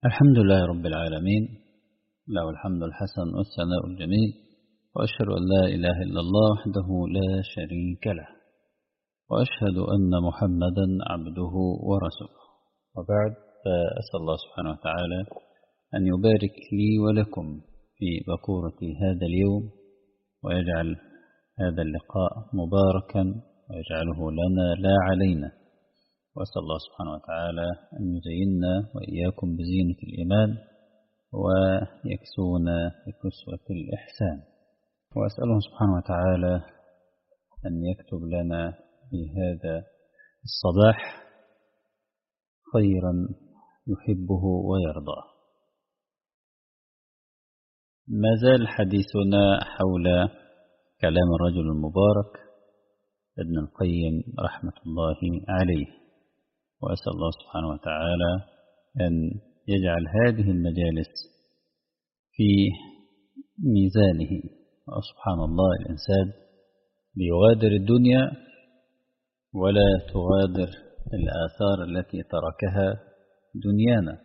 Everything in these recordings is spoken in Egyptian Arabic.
الحمد لله رب العالمين له الحمد الحسن والثناء الجميل وأشهد أن لا إله إلا الله وحده لا شريك له وأشهد أن محمدا عبده ورسوله وبعد فأسأل الله سبحانه وتعالى أن يبارك لي ولكم في بكورة هذا اليوم ويجعل هذا اللقاء مباركا ويجعله لنا لا علينا وأسأل الله سبحانه وتعالى أن يزيننا وإياكم بزينة الإيمان ويكسونا بكسوة الإحسان وأسأله سبحانه وتعالى أن يكتب لنا في هذا الصباح خيرا يحبه ويرضاه ما زال حديثنا حول كلام الرجل المبارك ابن القيم رحمة الله عليه وأسأل الله سبحانه وتعالى أن يجعل هذه المجالس في ميزانه وسبحان الله الإنسان بيغادر الدنيا ولا تغادر الآثار التي تركها دنيانا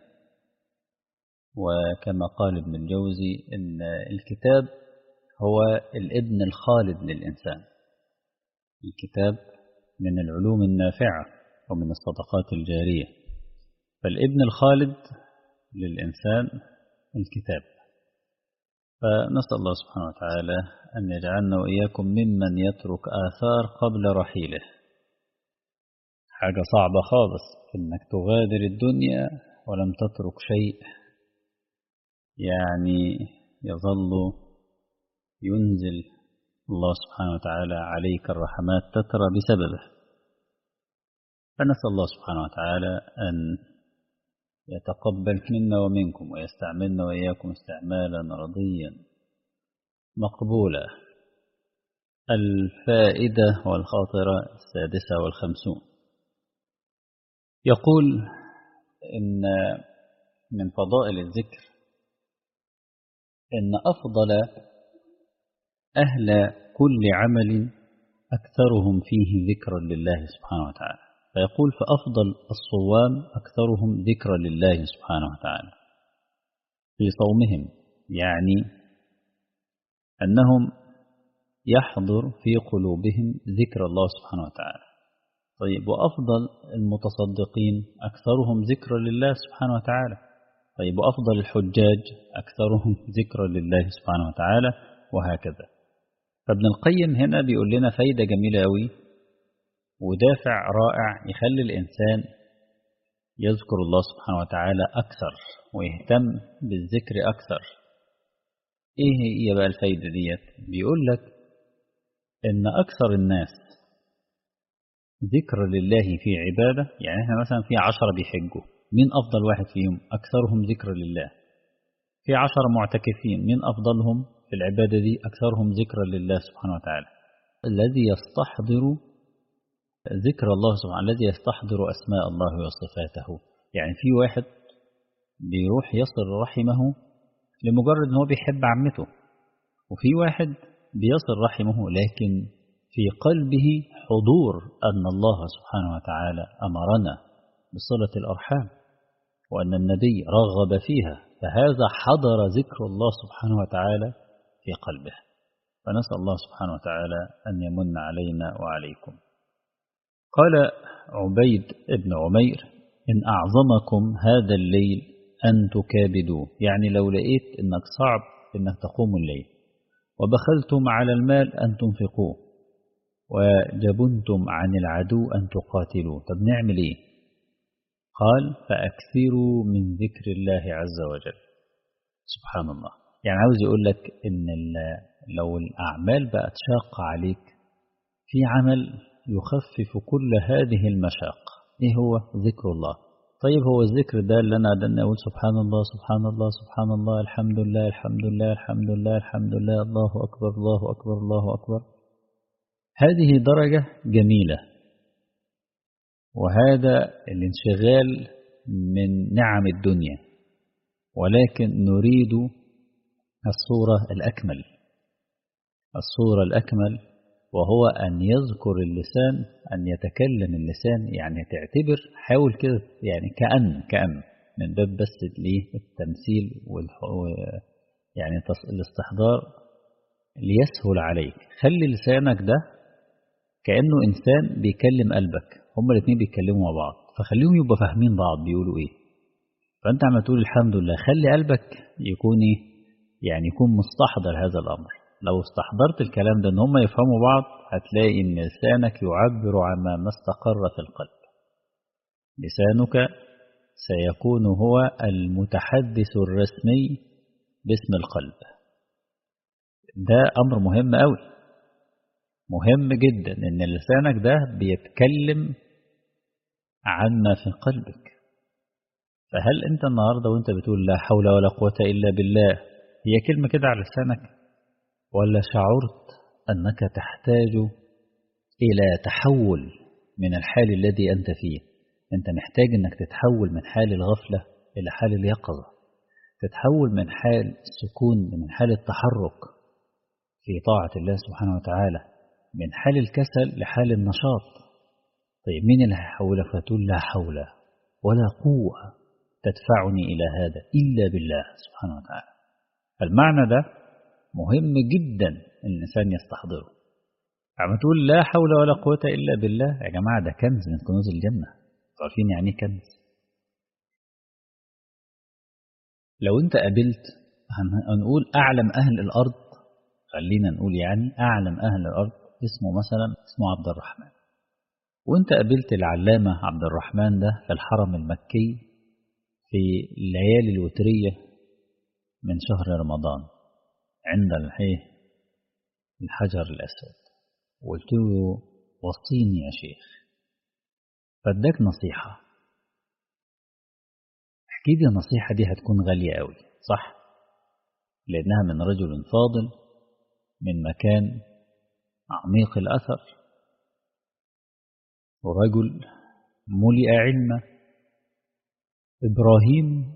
وكما قال ابن الجوزي إن الكتاب هو الابن الخالد للإنسان الكتاب من العلوم النافعة ومن الصدقات الجارية فالابن الخالد للإنسان الكتاب فنسأل الله سبحانه وتعالى أن يجعلنا وإياكم ممن يترك آثار قبل رحيله حاجة صعبة خالص إنك تغادر الدنيا ولم تترك شيء يعني يظل ينزل الله سبحانه وتعالى عليك الرحمات تترى بسببه فنسأل الله سبحانه وتعالى أن يتقبل منا ومنكم ويستعملنا وإياكم استعمالا رضيا مقبولا الفائدة والخاطرة السادسة والخمسون يقول إن من فضائل الذكر إن أفضل أهل كل عمل أكثرهم فيه ذكرا لله سبحانه وتعالى فيقول فأفضل الصوام أكثرهم ذكرا لله سبحانه وتعالى في صومهم يعني أنهم يحضر في قلوبهم ذكر الله سبحانه وتعالى طيب وأفضل المتصدقين أكثرهم ذكرا لله سبحانه وتعالى طيب وأفضل الحجاج أكثرهم ذكرا لله سبحانه وتعالى وهكذا فابن القيم هنا بيقول لنا فايدة جميلة أوي ودافع رائع يخلي الإنسان يذكر الله سبحانه وتعالى أكثر ويهتم بالذكر أكثر إيه هي بقى الفايدة ديت بيقول لك إن أكثر الناس ذكر لله في عبادة يعني إحنا مثلا في عشرة بيحجوا مين أفضل واحد فيهم أكثرهم ذكر لله في عشرة معتكفين مين أفضلهم في العبادة دي أكثرهم ذكرا لله سبحانه وتعالى الذي يستحضر ذكر الله سبحانه الذي يستحضر أسماء الله وصفاته يعني في واحد بيروح يصل رحمه لمجرد أنه بيحب عمته وفي واحد بيصل رحمه لكن في قلبه حضور أن الله سبحانه وتعالى أمرنا بصلة الأرحام وأن النبي رغب فيها فهذا حضر ذكر الله سبحانه وتعالى في قلبه فنسأل الله سبحانه وتعالى أن يمن علينا وعليكم قال عبيد بن عمير إن أعظمكم هذا الليل أن تكابدوا يعني لو لقيت إنك صعب إنك تقوم الليل وبخلتم على المال أن تنفقوه وجبنتم عن العدو أن تقاتلوا طب نعمل إيه قال فأكثروا من ذكر الله عز وجل سبحان الله يعني عاوز يقول لك إن لو الأعمال بقت شاقة عليك في عمل يخفف كل هذه المشاق إيه هو ذكر الله طيب هو الذكر ده اللي أنا عدنا أقول سبحان الله سبحان الله سبحان الله الحمد لله الحمد لله الحمد لله الحمد لله الله أكبر الله أكبر الله أكبر هذه درجة جميلة وهذا الانشغال من نعم الدنيا ولكن نريد الصورة الأكمل الصورة الأكمل وهو أن يذكر اللسان أن يتكلم اللسان يعني تعتبر حاول كده يعني كأن كأن من باب بس ليه التمثيل والح... يعني الاستحضار ليسهل عليك خلي لسانك ده كأنه إنسان بيكلم قلبك هما الاثنين بيتكلموا مع بعض فخليهم يبقى فاهمين بعض بيقولوا إيه فأنت عم تقول الحمد لله خلي قلبك يكون إيه يعني يكون مستحضر هذا الأمر لو استحضرت الكلام ده إن هما يفهموا بعض هتلاقي إن لسانك يعبر عما ما استقر في القلب لسانك سيكون هو المتحدث الرسمي باسم القلب ده أمر مهم أوي مهم جدا إن لسانك ده بيتكلم عما في قلبك فهل أنت النهاردة وأنت بتقول لا حول ولا قوة إلا بالله هي كلمة كده على لسانك ولا شعرت أنك تحتاج إلى تحول من الحال الذي أنت فيه أنت محتاج أنك تتحول من حال الغفلة إلى حال اليقظة تتحول من حال السكون من حال التحرك في طاعة الله سبحانه وتعالى من حال الكسل لحال النشاط طيب مين اللي هيحولك فتقول لا حول ولا قوة تدفعني إلى هذا إلا بالله سبحانه وتعالى فالمعنى ده مهم جدا ان الإنسان يستحضره عم تقول لا حول ولا قوة إلا بالله يا جماعة ده كنز من كنوز الجنة عارفين يعني ايه كنز لو انت قابلت هنقول أعلم أهل الأرض خلينا نقول يعني أعلم أهل الأرض اسمه مثلا اسمه عبد الرحمن وانت قابلت العلامة عبد الرحمن ده في الحرم المكي في الليالي الوترية من شهر رمضان عند الحيه الحجر الأسود قلت له وصيني يا شيخ فاداك نصيحة احكي لي النصيحة دي هتكون غالية قوي صح لأنها من رجل فاضل من مكان عميق الأثر ورجل ملئ علما إبراهيم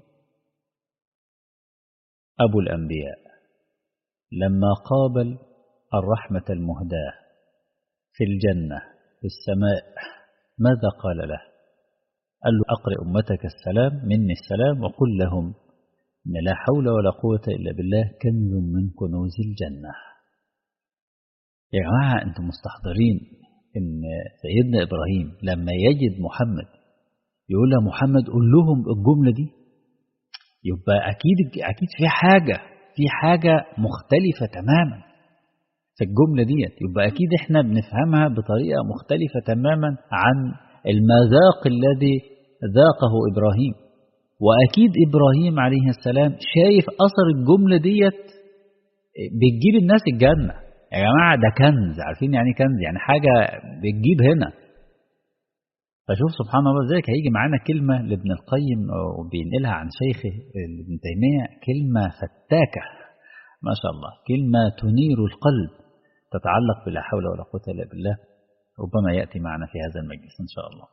أبو الأنبياء لما قابل الرحمة المهداة في الجنة في السماء ماذا قال له قال له أقرئ أمتك السلام مني السلام وقل لهم إن لا حول ولا قوة إلا بالله كنز من كنوز الجنة يا جماعة أنتم مستحضرين إن سيدنا إبراهيم لما يجد محمد يقول له محمد قول لهم الجملة دي يبقى أكيد أكيد في حاجة في حاجة مختلفة تماما في الجملة ديت يبقى أكيد إحنا بنفهمها بطريقة مختلفة تماما عن المذاق الذي ذاقه إبراهيم وأكيد إبراهيم عليه السلام شايف أثر الجملة ديت بتجيب الناس الجنة يا جماعة ده كنز عارفين يعني كنز يعني حاجة بتجيب هنا فشوف سبحان الله ذلك هيجي معانا كلمة لابن القيم وبينقلها عن شيخه ابن تيمية كلمة فتاكة ما شاء الله كلمة تنير القلب تتعلق بلا حول ولا قوة إلا بالله ربما يأتي معنا في هذا المجلس إن شاء الله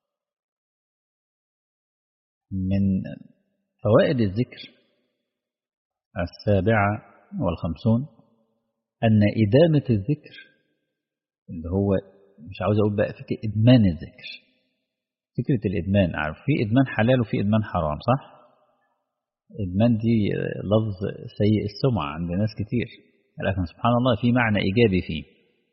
من فوائد الذكر السابعة والخمسون أن إدامة الذكر اللي هو مش عاوز أقول بقى فكرة إدمان الذكر فكرة الإدمان عارف في إدمان حلال وفي إدمان حرام صح؟ إدمان دي لفظ سيء السمعة عند ناس كتير لكن سبحان الله في معنى إيجابي فيه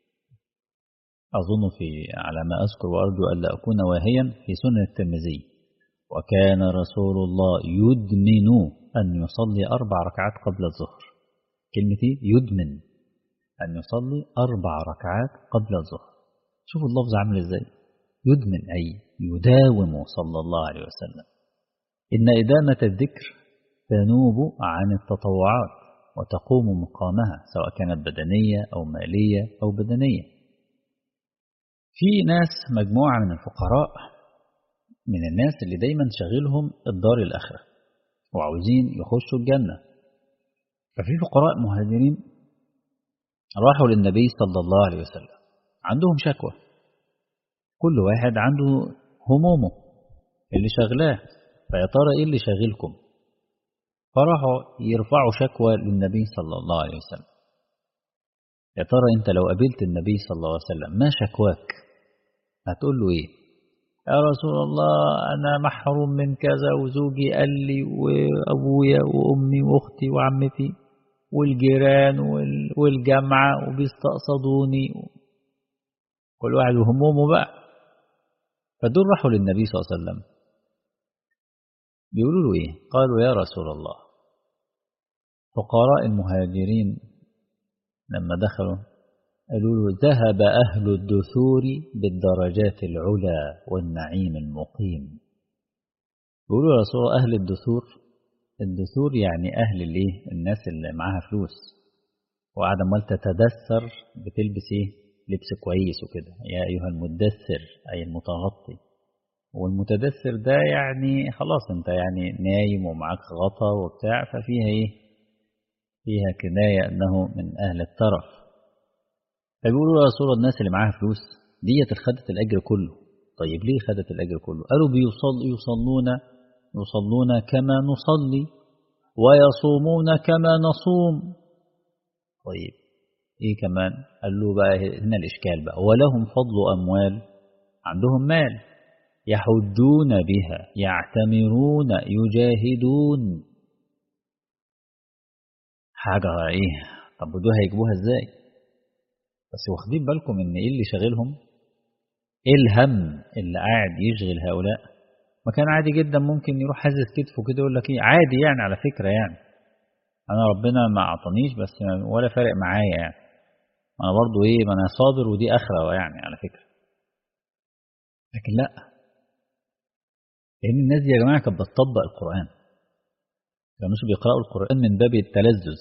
أظن في على ما أذكر وأرجو ألا أكون واهيا في سنة الترمذي وكان رسول الله يدمن أن يصلي أربع ركعات قبل الظهر كلمتي يدمن أن يصلي أربع ركعات قبل الظهر شوفوا اللفظ عامل إزاي يدمن أي يداوم صلى الله عليه وسلم إن إدامة الذكر تنوب عن التطوعات وتقوم مقامها سواء كانت بدنية أو مالية أو بدنية في ناس مجموعة من الفقراء من الناس اللي دايما شغلهم الدار الآخرة وعاوزين يخشوا الجنة ففي فقراء مهاجرين راحوا للنبي صلى الله عليه وسلم عندهم شكوى كل واحد عنده همومه اللي شغلاه فيا ترى ايه اللي شاغلكم فراحوا يرفعوا شكوى للنبي صلى الله عليه وسلم يا ترى انت لو قابلت النبي صلى الله عليه وسلم ما شكواك هتقول له ايه يا رسول الله أنا محروم من كذا وزوجي قال لي وأبويا وأمي وأختي وعمتي والجيران والجامعة وبيستقصدوني كل واحد وهمومه بقى فدول راحوا للنبي صلى الله عليه وسلم بيقولوا له إيه قالوا يا رسول الله فقراء المهاجرين لما دخلوا قالوا له ذهب أهل الدثور بالدرجات العلى والنعيم المقيم بيقولوا يا رسول الله أهل الدثور الدثور يعني أهل الايه الناس اللي معاها فلوس وقاعدة مال تتدثر بتلبس ايه لبس كويس وكده يا أيها المدثر أي المتغطي والمتدثر ده يعني خلاص انت يعني نايم ومعاك غطا وبتاع ففيها ايه فيها كناية أنه من أهل الترف فبيقولوا يا رسول الناس اللي معاها فلوس ديت خدت الأجر كله طيب ليه خدت الأجر كله قالوا بيصل يصلون يصلون كما نصلي ويصومون كما نصوم طيب ايه كمان قال له بقى هنا الإشكال بقى ولهم فضل أموال عندهم مال يحجون بها يعتمرون يجاهدون حاجة ايه طب ودول هيجيبوها ازاي بس واخدين بالكم ان ايه اللي شاغلهم ايه الهم اللي قاعد يشغل هؤلاء ما كان عادي جدا ممكن يروح حازز كتفه كده يقول لك ايه عادي يعني على فكرة يعني انا ربنا ما اعطانيش بس ولا فارق معايا يعني انا برضو ايه ما انا صابر ودي اخرة يعني على فكرة لكن لا لان الناس دي يا جماعة كانت بتطبق القرآن كانوش بيقرأوا القرآن من باب التلذذ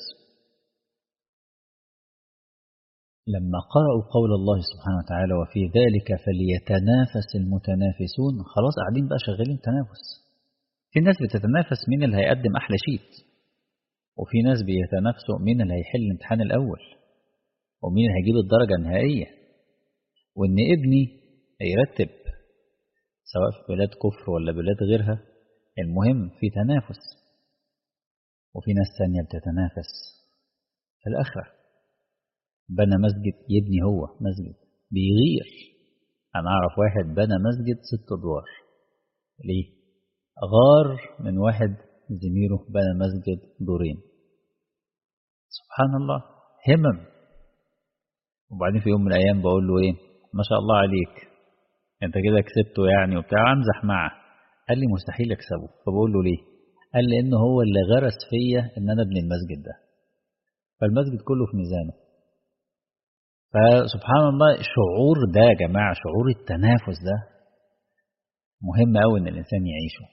لما قرأوا قول الله سبحانه وتعالى وفي ذلك فليتنافس المتنافسون خلاص قاعدين بقى شغالين تنافس في ناس بتتنافس مين اللي هيقدم أحلى شيت وفي ناس بيتنافسوا مين اللي هيحل الامتحان الأول ومين اللي هيجيب الدرجة النهائية وإن ابني هيرتب سواء في بلاد كفر ولا بلاد غيرها المهم في تنافس وفي ناس ثانية بتتنافس في الآخرة بنى مسجد يبني هو مسجد بيغير أنا أعرف واحد بنى مسجد ست أدوار ليه؟ غار من واحد زميله بنى مسجد دورين سبحان الله همم وبعدين في يوم من الأيام بقول له إيه ما شاء الله عليك أنت كده كسبته يعني وبتاع أمزح معه قال لي مستحيل أكسبه فبقول له ليه قال لي إنه هو اللي غرس فيا إن أنا أبني المسجد ده فالمسجد كله في ميزانه فسبحان الله الشعور ده يا جماعة شعور التنافس ده مهم أوي إن الإنسان يعيشه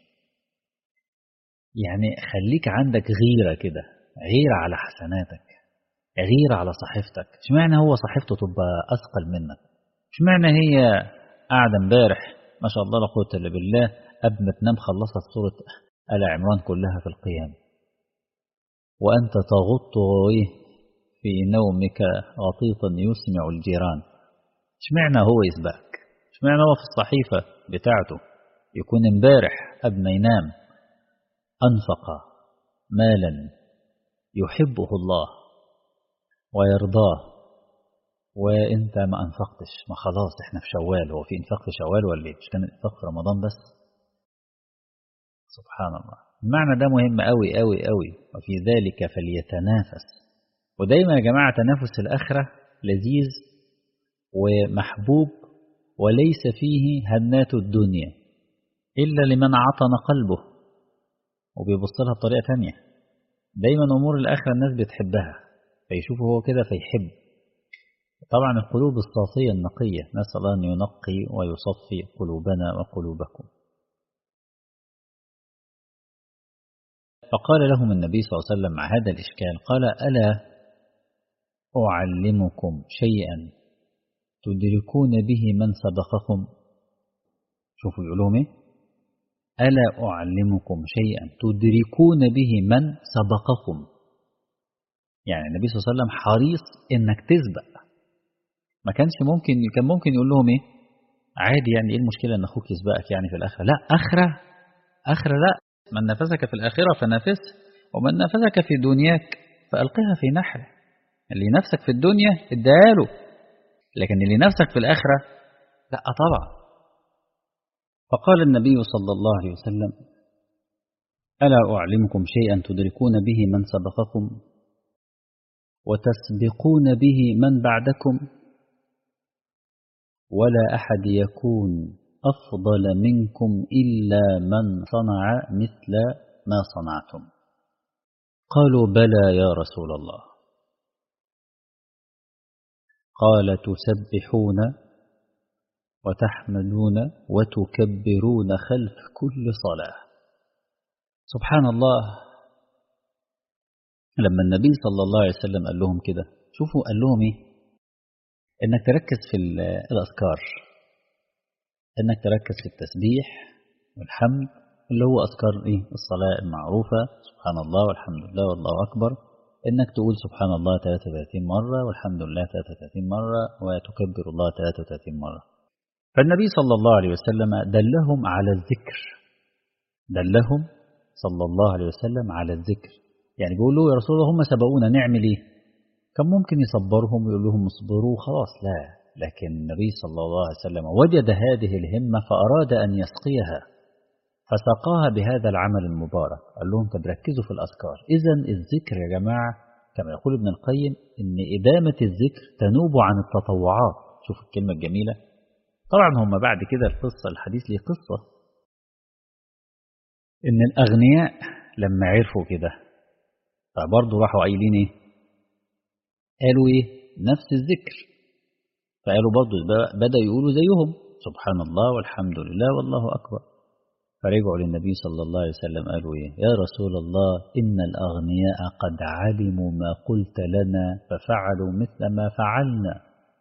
يعني خليك عندك غيرة كده غيرة على حسناتك غيرة على صحيفتك اشمعنى هو صحيفته تبقى أثقل منك اشمعنى هي قاعدة امبارح ما شاء الله لا قوة إلا بالله قبل ما تنام خلصت سورة آل عمران كلها في القيام وأنت تغط إيه في نومك غطيطا يسمع الجيران اشمعنى هو يسبقك اشمعنى هو في الصحيفة بتاعته يكون امبارح قبل ما ينام أنفق مالا يحبه الله ويرضاه وانت ما انفقتش ما خلاص احنا في شوال هو في انفاق في شوال ولا ايه مش كان الانفاق في رمضان بس سبحان الله المعنى ده مهم قوي قوي قوي وفي ذلك فليتنافس ودايما يا جماعة تنافس الآخرة لذيذ ومحبوب وليس فيه هنات الدنيا إلا لمن عطن قلبه وبيبص لها بطريقة تانية دايما أمور الآخرة الناس بتحبها فيشوفه هو كده فيحب طبعا القلوب الصافية النقية نسأل الله أن ينقي ويصفي قلوبنا وقلوبكم فقال لهم النبي صلى الله عليه وسلم مع هذا الإشكال قال ألا أعلمكم شيئا تدركون به من سبقكم شوفوا يقولون ايه ألا أعلمكم شيئا تدركون به من سبقكم يعني النبي صلى الله عليه وسلم حريص إنك تسبق ما كانش ممكن كان ممكن يقول لهم ايه عادي يعني ايه المشكلة ان اخوك يسبقك يعني في الاخرة لا اخرة اخرة لا من نفسك في الاخرة فنافس ومن نفسك في دنياك فالقها في نحره اللي نفسك في الدنيا اديها له لكن اللي نفسك في الاخرة لا طبعا فقال النبي صلى الله عليه وسلم ألا أعلمكم شيئا تدركون به من سبقكم وتسبقون به من بعدكم ولا أحد يكون أفضل منكم إلا من صنع مثل ما صنعتم قالوا بلى يا رسول الله قال تسبحون وتحمدون وتكبرون خلف كل صلاة سبحان الله لما النبي صلى الله عليه وسلم قال لهم كده شوفوا قال لهم ايه انك تركز في الاذكار انك تركز في التسبيح والحمد اللي هو اذكار ايه الصلاه المعروفه سبحان الله والحمد لله والله اكبر انك تقول سبحان الله 33 مره والحمد لله 33 مره وتكبر الله 33 مره فالنبي صلى الله عليه وسلم دلهم على الذكر دلهم صلى الله عليه وسلم على الذكر يعني بيقول له يا رسول الله هم سبقونا نعمل ايه كان ممكن يصبرهم ويقول لهم اصبروا خلاص لا لكن النبي صلى الله عليه وسلم وجد هذه الهمة فأراد أن يسقيها فسقاها بهذا العمل المبارك قال لهم طب ركزوا في الأذكار إذا الذكر يا جماعة كما يقول ابن القيم إن إدامة الذكر تنوب عن التطوعات شوف الكلمة الجميلة طبعا هم بعد كده القصة الحديث ليه قصة إن الأغنياء لما عرفوا كده فبرضه راحوا قايلين إيه قالوا إيه نفس الذكر فقالوا برضه بدأوا يقولوا زيهم سبحان الله والحمد لله والله أكبر فرجعوا للنبي صلى الله عليه وسلم قالوا إيه يا رسول الله إن الأغنياء قد علموا ما قلت لنا ففعلوا مثل ما فعلنا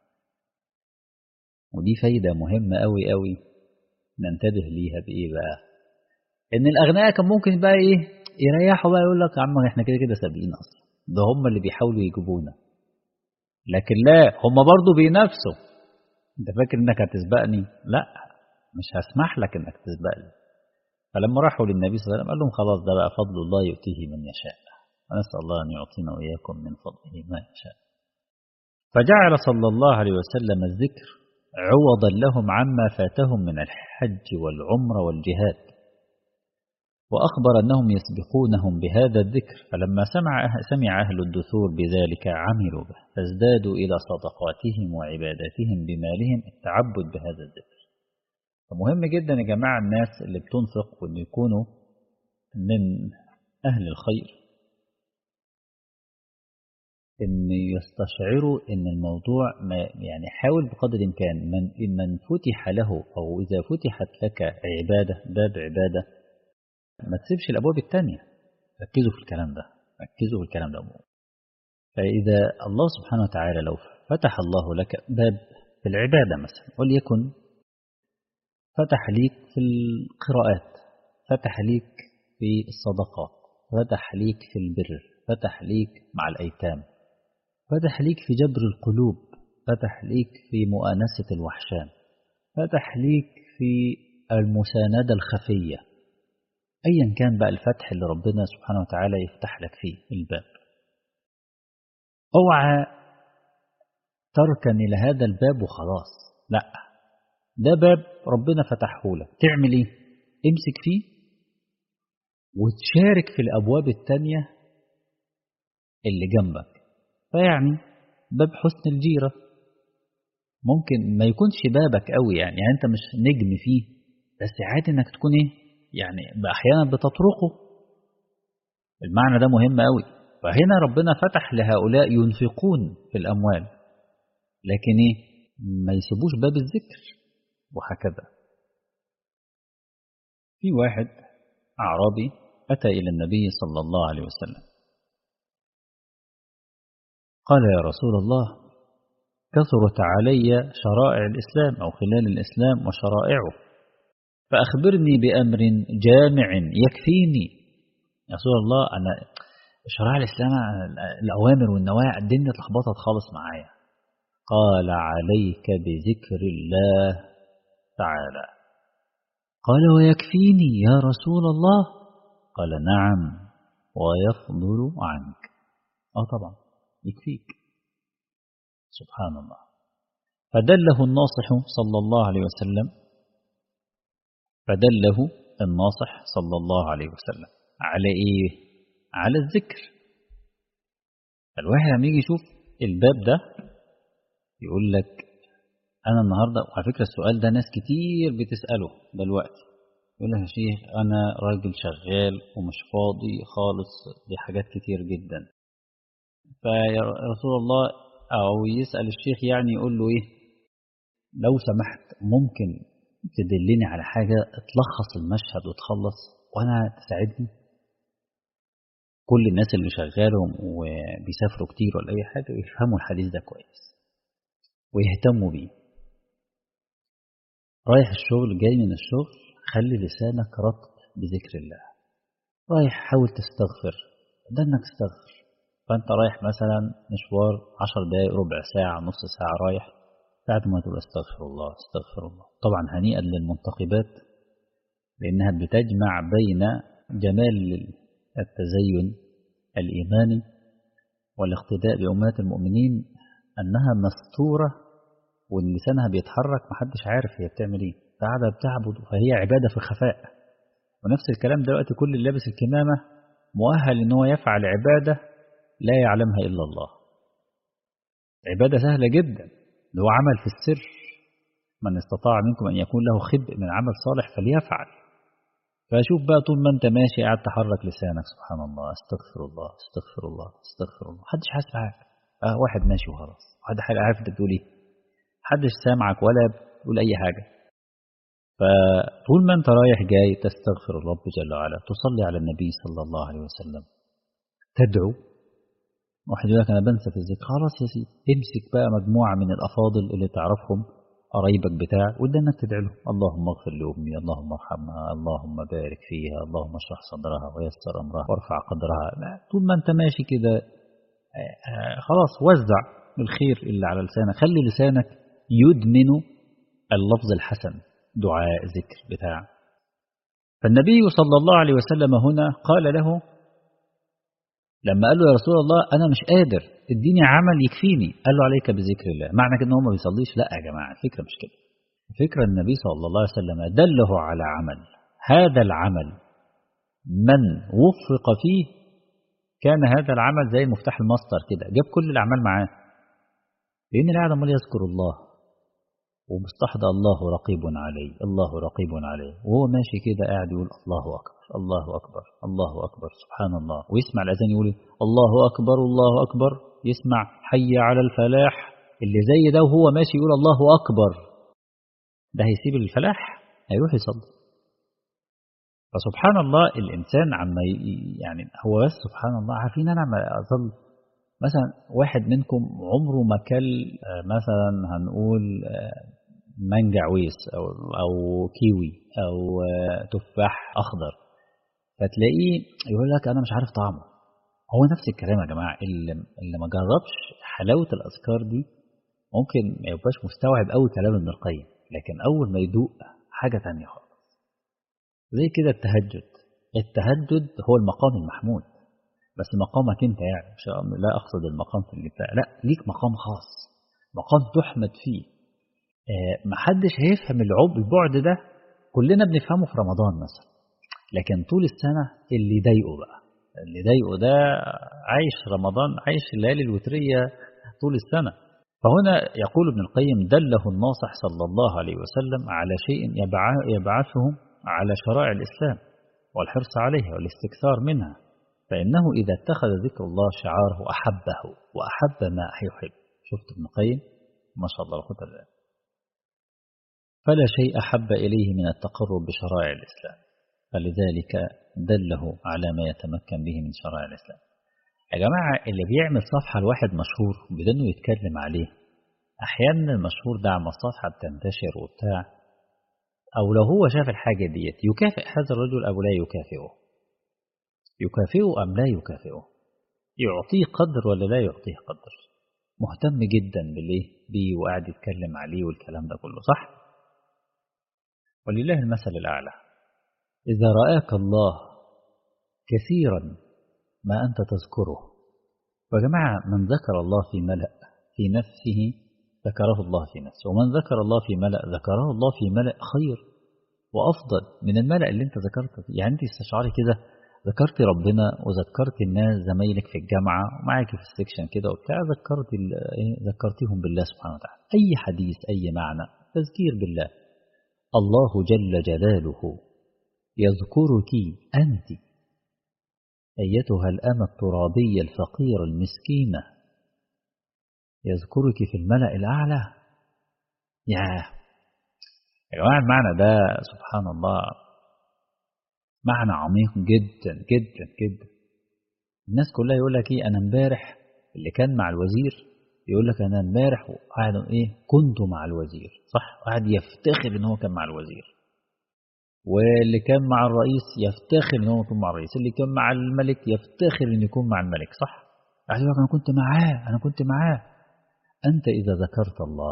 ودي فايدة مهمة أوي أوي ننتبه ليها بإيه بقى إن الأغنياء كان ممكن بقى إيه يريحوا بقى يقول لك يا عم إحنا كده كده سابقين أصلا ده هم اللي بيحاولوا يجيبونا لكن لا هم برضو بينافسوا انت فاكر انك هتسبقني لا مش هسمح لك انك تسبقني فلما راحوا للنبي صلى الله عليه وسلم قال لهم خلاص ده بقى فضل الله يؤتيه من يشاء ونسأل الله أن يعطينا وإياكم من فضله ما يشاء فجعل صلى الله عليه وسلم الذكر عوضا لهم عما فاتهم من الحج والعمر والجهاد وأخبر أنهم يسبقونهم بهذا الذكر فلما سمع سمع أهل الدثور بذلك عملوا به فازدادوا إلى صدقاتهم وعباداتهم بمالهم التعبد بهذا الذكر فمهم جدا يا جماعة الناس اللي بتنفق وأن يكونوا من أهل الخير أن يستشعروا أن الموضوع ما يعني حاول بقدر الإمكان من, من فتح له أو إذا فتحت لك عبادة باب عبادة ما تسيبش الأبواب التانية ركزوا في الكلام ده ركزوا في الكلام ده فإذا الله سبحانه وتعالى لو فتح الله لك باب في العبادة مثلا وليكن فتح ليك في القراءات فتح ليك في الصدقات فتح ليك في البر فتح ليك مع الأيتام فتح ليك في جبر القلوب فتح ليك في مؤانسة الوحشان فتح ليك في المساندة الخفية أيا كان بقى الفتح اللي ربنا سبحانه وتعالى يفتح لك فيه الباب اوعى تركن إلى هذا الباب وخلاص لا ده باب ربنا فتحه لك تعمل ايه امسك فيه وتشارك في الأبواب التانية اللي جنبك فيعني باب حسن الجيرة ممكن ما يكونش بابك قوي يعني, يعني انت مش نجم فيه بس عادي انك تكون ايه يعني احيانا بتطرقه المعنى ده مهم قوي فهنا ربنا فتح لهؤلاء ينفقون في الاموال لكن ايه ما يسيبوش باب الذكر وهكذا في واحد اعرابي اتى الى النبي صلى الله عليه وسلم قال يا رسول الله كثرت علي شرائع الاسلام او خلال الاسلام وشرائعه فأخبرني بأمر جامع يكفيني يا رسول الله أنا شرائع الإسلام الأوامر والنواهي الدنيا اتلخبطت خالص معايا قال عليك بذكر الله تعالى قال ويكفيني يا رسول الله قال نعم ويفضل عنك اه طبعا يكفيك سبحان الله فدله الناصح صلى الله عليه وسلم فدله الناصح صلى الله عليه وسلم على إيه؟ على الذكر الواحد لما يجي يشوف الباب ده يقول لك أنا النهاردة وعلى فكرة السؤال ده ناس كتير بتسأله دلوقتي يقول لك يا شيخ أنا راجل شغال ومش فاضي خالص لحاجات كتير جدا فيا رسول الله أو يسأل الشيخ يعني يقول له إيه لو سمحت ممكن تدلني على حاجة تلخص المشهد وتخلص وأنا تساعدني كل الناس اللي شغالهم وبيسافروا كتير ولا أي حاجة يفهموا الحديث ده كويس ويهتموا بيه رايح الشغل جاي من الشغل خلي لسانك رطب بذكر الله رايح حاول تستغفر ده انك تستغفر فانت رايح مثلا مشوار عشر دقايق ربع ساعة نص ساعة رايح بعد ما تقول استغفر الله استغفر الله طبعا هنيئا للمنتقبات لأنها بتجمع بين جمال التزين الإيماني والاقتداء بأمهات المؤمنين أنها مستورة وإن لسانها بيتحرك محدش عارف هي بتعمل إيه قاعدة بتعبد فهي عبادة في الخفاء ونفس الكلام دلوقتي كل اللي لابس الكمامة مؤهل إن هو يفعل عبادة لا يعلمها إلا الله عبادة سهلة جدا اللي هو عمل في السر من استطاع منكم أن يكون له خبء من عمل صالح فليفعل فشوف بقى طول ما أنت ماشي قاعد تحرك لسانك سبحان الله استغفر الله استغفر الله استغفر الله محدش حاسس بحاجة آه واحد ماشي وخلاص واحد عارف أنت بتقول إيه محدش سامعك ولا بتقول أي حاجة فطول ما أنت رايح جاي تستغفر الرب جل وعلا تصلي على النبي صلى الله عليه وسلم تدعو واحد يقول لك أنا بنسى في الذكر خلاص يا سيدي امسك بقى مجموعة من الأفاضل اللي تعرفهم قرايبك بتاع وده انك تدعي له اللهم اغفر لامي اللهم ارحمها اللهم بارك فيها اللهم اشرح صدرها ويسر امرها وارفع قدرها طول ما انت ماشي كده خلاص وزع الخير اللي على لسانك خلي لسانك يدمن اللفظ الحسن دعاء ذكر بتاع فالنبي صلى الله عليه وسلم هنا قال له لما قال له يا رسول الله أنا مش قادر اديني عمل يكفيني قال له عليك بذكر الله معنى كده ان هو ما بيصليش لا يا جماعة الفكرة مش كده الفكرة النبي صلى الله عليه وسلم دله على عمل هذا العمل من وفق فيه كان هذا العمل زي مفتاح المصدر كده جاب كل الأعمال معاه لأن القاعد عمال يذكر الله ومستحضر الله رقيب عليه الله رقيب عليه وهو ماشي كده قاعد يقول الله أكبر الله أكبر الله أكبر سبحان الله ويسمع الأذان يقول الله أكبر الله أكبر يسمع حي على الفلاح اللي زي ده وهو ماشي يقول الله أكبر ده هيسيب الفلاح هيروح يصلي فسبحان الله الإنسان عما يعني هو بس سبحان الله عارفين أنا عم أظل مثلا واحد منكم عمره ما كل مثلا هنقول مانجا عويس أو, أو كيوي أو تفاح أخضر فتلاقيه يقول لك أنا مش عارف طعمه هو نفس الكلام يا جماعة اللي, اللي ما جربش حلاوة الأذكار دي ممكن ما يبقاش مستوعب قوي كلام ابن القيم لكن أول ما يدوق حاجة تانية خالص زي كده التهجد التهجد هو المقام المحمود بس مقامك انت يعني مش لا اقصد المقام في اللي بتاع لا ليك مقام خاص مقام تحمد فيه آه محدش هيفهم العب البعد ده كلنا بنفهمه في رمضان مثلا لكن طول السنة اللي يضايقه بقى اللي يضايقه ده عايش رمضان عايش الليالي الوترية طول السنة فهنا يقول ابن القيم دله الناصح صلى الله عليه وسلم على شيء يبعثهم على شرائع الإسلام والحرص عليها والاستكثار منها فإنه إذا اتخذ ذكر الله شعاره أحبه وأحب ما يحب شفت ابن القيم ما شاء الله الخطر فلا شيء أحب إليه من التقرب بشرائع الإسلام فلذلك دله على ما يتمكن به من شرائع الإسلام يا جماعة اللي بيعمل صفحة لواحد مشهور بدونه يتكلم عليه أحيانا المشهور ده عما الصفحة بتنتشر وبتاع أو لو هو شاف الحاجة ديت يكافئ هذا الرجل أو لا يكافئه يكافئه أم لا يكافئه يعطيه قدر ولا لا يعطيه قدر مهتم جدا بالإيه بيه وقاعد يتكلم عليه والكلام ده كله صح ولله المثل الأعلى إذا رآك الله كثيرا ما أنت تذكره وجماعة من ذكر الله في ملأ في نفسه ذكره الله في نفسه ومن ذكر الله في ملأ ذكره الله في ملأ خير وأفضل من الملأ اللي أنت ذكرته فيه يعني أنت استشعري كده ذكرت ربنا وذكرت الناس زمايلك في الجامعة ومعاك في السكشن كده وبتاع ذكرت ذكرتهم بالله سبحانه وتعالى أي حديث أي معنى تذكير بالله الله جل جلاله يذكرك أنت أيتها الأمة الترابية الفقيرة المسكينة يذكرك في الملأ الأعلى يا يا جماعة المعنى ده سبحان الله معنى عميق جدا جدا جدا الناس كلها يقول لك ايه انا امبارح اللي كان مع الوزير يقول لك انا امبارح قاعد ايه كنت مع الوزير صح قاعد يفتخر ان هو كان مع الوزير واللي كان مع الرئيس يفتخر ان هو يكون مع الرئيس اللي كان مع الملك يفتخر ان يكون مع الملك صح قاعد يقول لك انا كنت معاه انا كنت معاه انت اذا ذكرت الله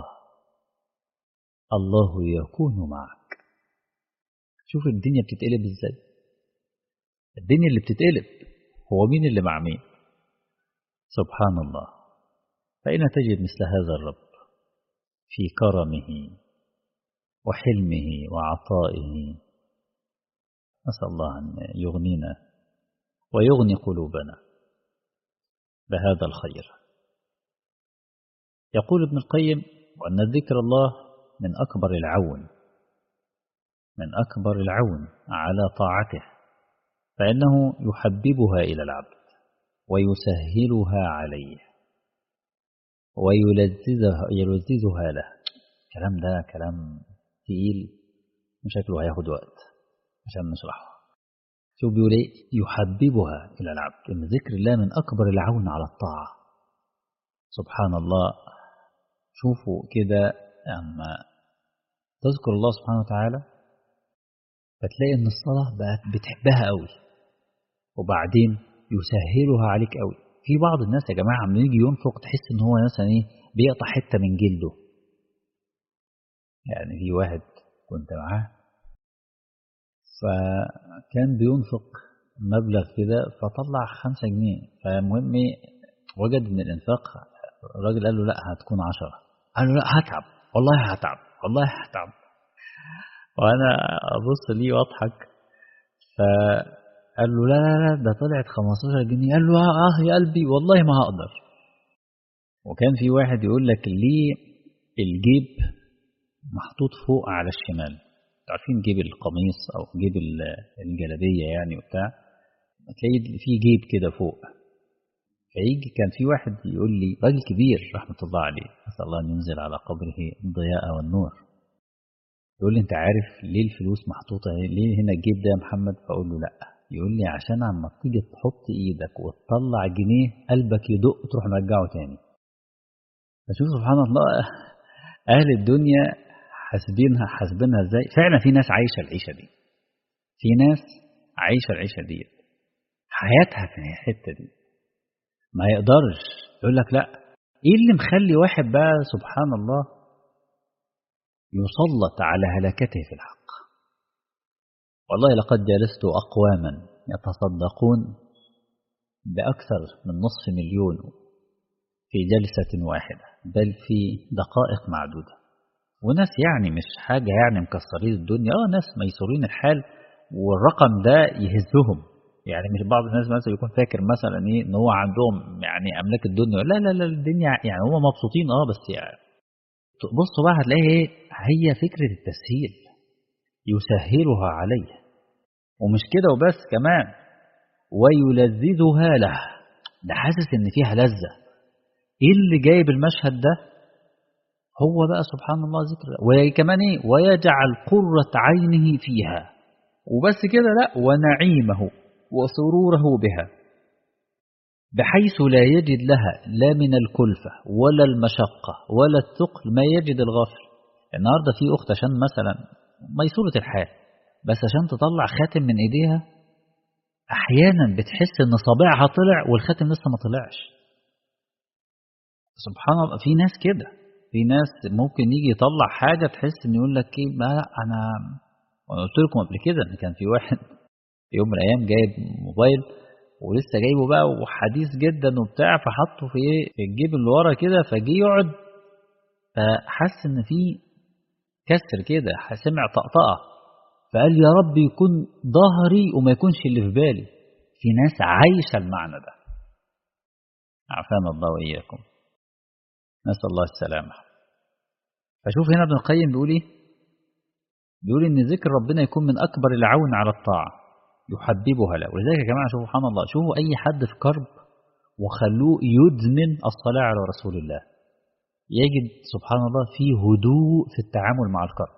الله يكون معك شوف الدنيا بتتقلب ازاي الدنيا اللي بتتقلب هو مين اللي مع مين سبحان الله فأين تجد مثل هذا الرب في كرمه وحلمه وعطائه نسأل الله أن يغنينا ويغني قلوبنا بهذا الخير يقول ابن القيم وأن ذكر الله من أكبر العون من أكبر العون على طاعته فإنه يحببها إلى العبد ويسهلها عليه ويلذذها يلذذها له الكلام ده كلام تقيل وشكله هياخد وقت عشان نشرحه شوف بيقول ايه يحببها إلى العبد إن ذكر الله من أكبر العون على الطاعة سبحان الله شوفوا كده أما تذكر الله سبحانه وتعالى فتلاقي إن الصلاة بقت بتحبها قوي وبعدين يسهلها عليك قوي في بعض الناس يا جماعة عم يجي ينفق تحس إن هو مثلا إيه بيقطع حتة من جلده يعني في واحد كنت معاه فكان بينفق مبلغ كده فطلع خمسة جنيه فالمهم وجد من الإنفاق الراجل قال له لا هتكون عشرة قال له لا هتعب والله هتعب والله هتعب وأنا أبص ليه وأضحك فقال له لا لا لا ده طلعت 15 جنيه قال له آه, آه يا قلبي والله ما هقدر وكان في واحد يقول لك ليه الجيب محطوط فوق على الشمال عارفين جيب القميص أو جيب الجلابية يعني وبتاع تلاقي في جيب كده فوق فيجي كان في واحد يقول لي راجل كبير رحمة الله عليه أسأل الله أن ينزل على قبره الضياء والنور يقول لي أنت عارف ليه الفلوس محطوطة ليه هنا الجيب ده يا محمد فأقول له لأ يقول لي عشان عما تيجي تحط إيدك وتطلع جنيه قلبك يدق تروح مرجعه تاني فشوف سبحان الله أهل الدنيا حاسبينها حاسبينها ازاي فعلا في ناس عايشه العيشه دي في ناس عايشه العيشه دي حياتها في الحته دي ما يقدرش يقول لك لا ايه اللي مخلي واحد بقى سبحان الله يسلط على هلكته في الحق والله لقد جلست اقواما يتصدقون باكثر من نصف مليون في جلسه واحده بل في دقائق معدوده وناس يعني مش حاجة يعني مكسرين الدنيا اه ناس ميسورين الحال والرقم ده يهزهم يعني مش بعض الناس مثلا يكون فاكر مثلا ايه ان هو عندهم يعني املاك الدنيا لا لا لا الدنيا يعني هم مبسوطين اه بس يعني بصوا بقى هتلاقي ايه هي فكرة التسهيل يسهلها عليه ومش كده وبس كمان ويلذذها له ده حاسس ان فيها لذة ايه اللي جايب المشهد ده هو بقى سبحان الله ذكر وكمان ايه ويجعل قرة عينه فيها وبس كده لا ونعيمه وسروره بها بحيث لا يجد لها لا من الكلفة ولا المشقة ولا الثقل ما يجد الغافل النهاردة في أخت عشان مثلا ميسورة الحال بس عشان تطلع خاتم من إيديها أحيانا بتحس إن صابعها طلع والخاتم لسه ما طلعش سبحان الله في ناس كده في ناس ممكن يجي يطلع حاجة تحس إن يقول لك إيه ما أنا وأنا قلت لكم قبل كده إن كان في واحد في يوم من الأيام جايب موبايل ولسه جايبه بقى وحديث جدا وبتاع فحطه في إيه في الجيب اللي ورا كده فجه يقعد فحس إن في كسر كده سمع طقطقة فقال يا رب يكون ظهري وما يكونش اللي في بالي في ناس عايشة المعنى ده عافانا الله وإياكم نسأل الله السلامة فشوف هنا ابن القيم بيقول ايه بيقول ان ذكر ربنا يكون من اكبر العون على الطاعه يحببها له ولذلك يا جماعه شوفوا سبحان الله شوفوا اي حد في كرب وخلوه يدمن الصلاه على رسول الله يجد سبحان الله فيه هدوء في التعامل مع الكرب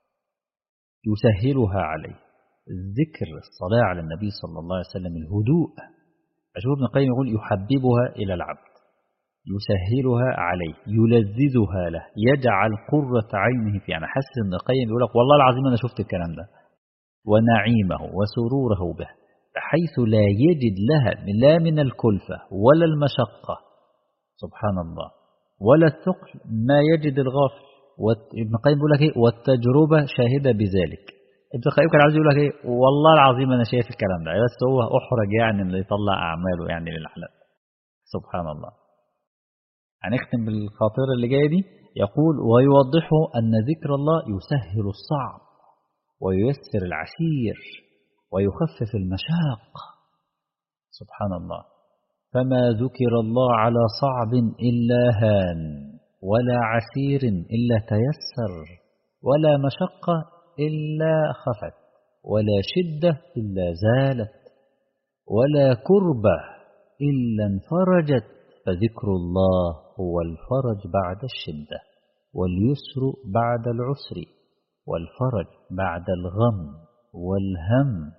يسهلها عليه ذكر الصلاه على النبي صلى الله عليه وسلم الهدوء أشوف ابن القيم يقول يحببها إلى العبد يسهلها عليه يلذذها له يجعل قرة عينه في أنا حاسس ابن القيم يقول لك والله العظيم أنا شفت الكلام ده ونعيمه وسروره به بحيث لا يجد لها لا من الكلفة ولا المشقة سبحان الله ولا الثقل ما يجد الغافل ابن القيم بيقول لك ايه والتجربة شاهدة بذلك ابن القيم كان عايز يقول لك ايه والله العظيم انا شايف الكلام ده بس هو احرج يعني اللي يطلع اعماله يعني للعلم سبحان الله هنختم بالخاطره اللي جايه دي يقول ويوضحه ان ذكر الله يسهل الصعب وييسر العسير ويخفف المشاق سبحان الله فما ذكر الله على صعب الا هان ولا عسير الا تيسر ولا مشقه إلا خفت ولا شدة إلا زالت ولا كربة إلا انفرجت فذكر الله هو الفرج بعد الشدة واليسر بعد العسر والفرج بعد الغم والهم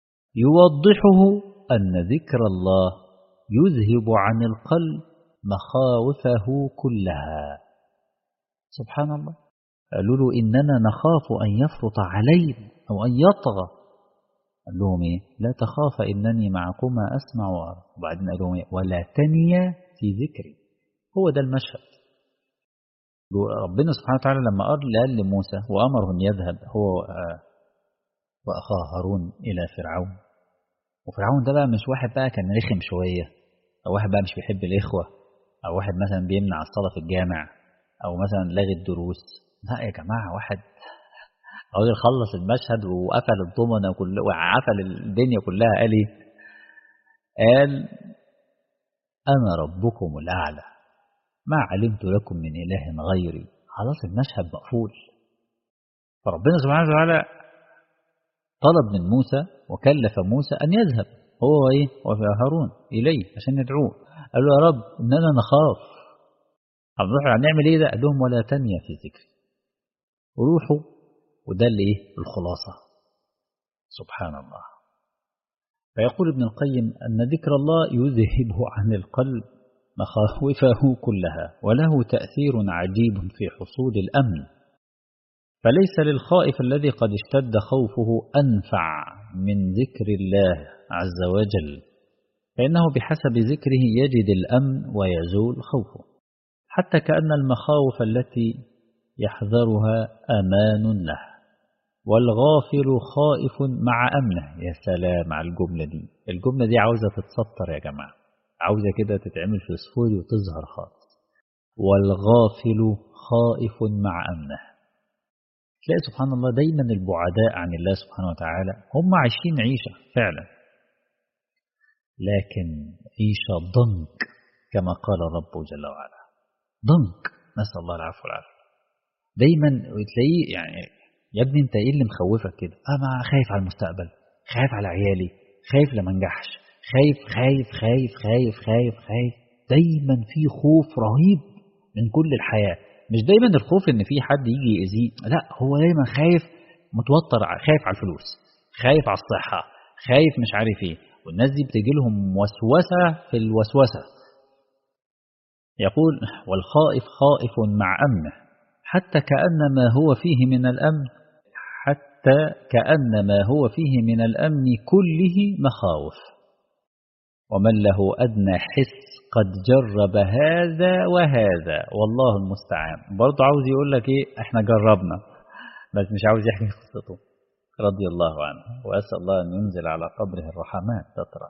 يوضحه أن ذكر الله يذهب عن القلب مخاوفه كلها سبحان الله قالوا له إننا نخاف أن يفرط علينا أو أن يطغى قال لهم إيه لا تخاف إنني معكما أسمع وأرى وبعدين قال لهم إيه ولا تنيا في ذكري هو ده المشهد ربنا سبحانه وتعالى لما قال لموسى وأمره أن يذهب هو وأخاه هارون إلى فرعون وفرعون ده بقى مش واحد بقى كان رخم شوية أو واحد بقى مش بيحب الإخوة أو واحد مثلا بيمنع الصلاة في الجامع أو مثلا لاغي الدروس لا يا جماعة واحد راجل خلص المشهد وقفل الضمنة كل وعفل الدنيا كلها قال ايه؟ قال أنا ربكم الأعلى ما علمت لكم من إله غيري خلاص المشهد مقفول فربنا سبحانه وتعالى طلب من موسى وكلف موسى أن يذهب هو وإيه وهارون إليه عشان يدعوه قال له يا رب إننا نخاف هنروح هنعمل إيه ده قال لهم ولا تنيا في ذكري روحوا وده اللي ايه الخلاصة سبحان الله فيقول ابن القيم أن ذكر الله يذهبه عن القلب مخاوفه كلها وله تأثير عجيب في حصول الأمن فليس للخائف الذي قد اشتد خوفه أنفع من ذكر الله عز وجل فإنه بحسب ذكره يجد الأمن ويزول خوفه حتى كأن المخاوف التي يحذرها أمان له والغافل خائف مع أمنه يا سلام على الجملة دي الجملة دي عاوزة تتسطر يا جماعة عاوزة كده تتعمل في سفود وتظهر خالص والغافل خائف مع أمنه تلاقي سبحان الله دايما البعداء عن الله سبحانه وتعالى هم عايشين عيشة فعلا لكن عيشة ضنك كما قال ربه جل وعلا ضنك نسأل الله العفو والعافية دايما تلاقيه يعني يا ابني انت ايه اللي مخوفك كده انا خايف على المستقبل خايف على عيالي خايف لما انجحش خايف خايف خايف خايف خايف خايف دايما في خوف رهيب من كل الحياة مش دايما الخوف ان في حد يجي يأذيه لا هو دايما خايف متوتر خايف على الفلوس خايف على الصحة خايف مش عارف ايه والناس دي بتجي لهم وسوسة في الوسوسة يقول والخائف خائف مع أمنه حتى كأن ما هو فيه من الأمن حتى كأن ما هو فيه من الأمن كله مخاوف ومن له أدنى حس قد جرب هذا وهذا والله المستعان برضه عاوز يقول لك إيه إحنا جربنا بس مش عاوز يحكي قصته رضي الله عنه وأسأل الله أن ينزل على قبره الرحمات تترى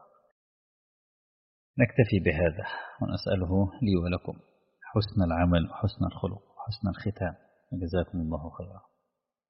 نكتفي بهذا ونسأله لي ولكم حسن العمل وحسن الخلق وحسن الختام جزاكم الله خيرا